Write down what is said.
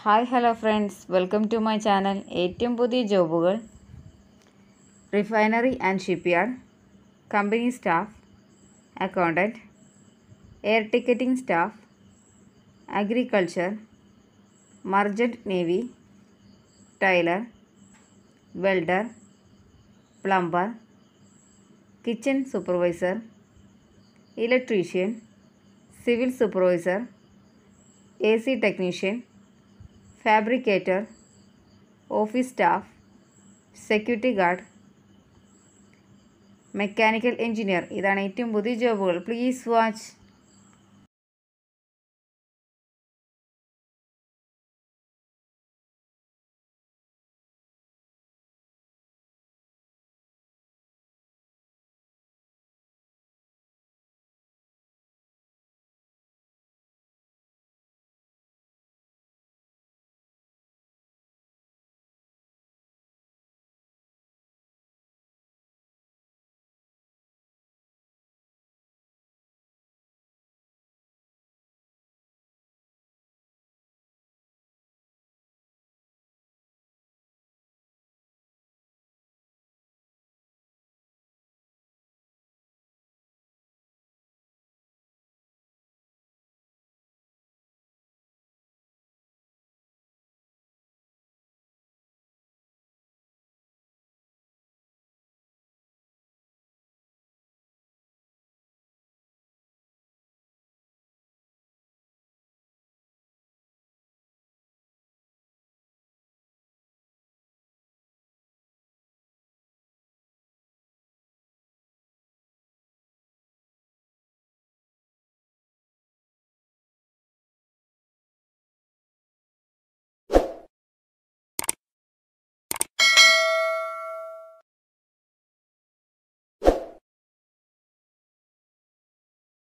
hi hello friends welcome to my channel ഏറ്റവും പുതിയ ജോബുകൾ refinery and shipyard company staff accountant air ticketing staff agriculture merchant navy tailor welder plumber kitchen supervisor electrician civil supervisor A C technician fabricator office staff security guard mechanical engineer ഇതാണ് ഏറ്റവും പുതിയ ജോബുകൾ please watch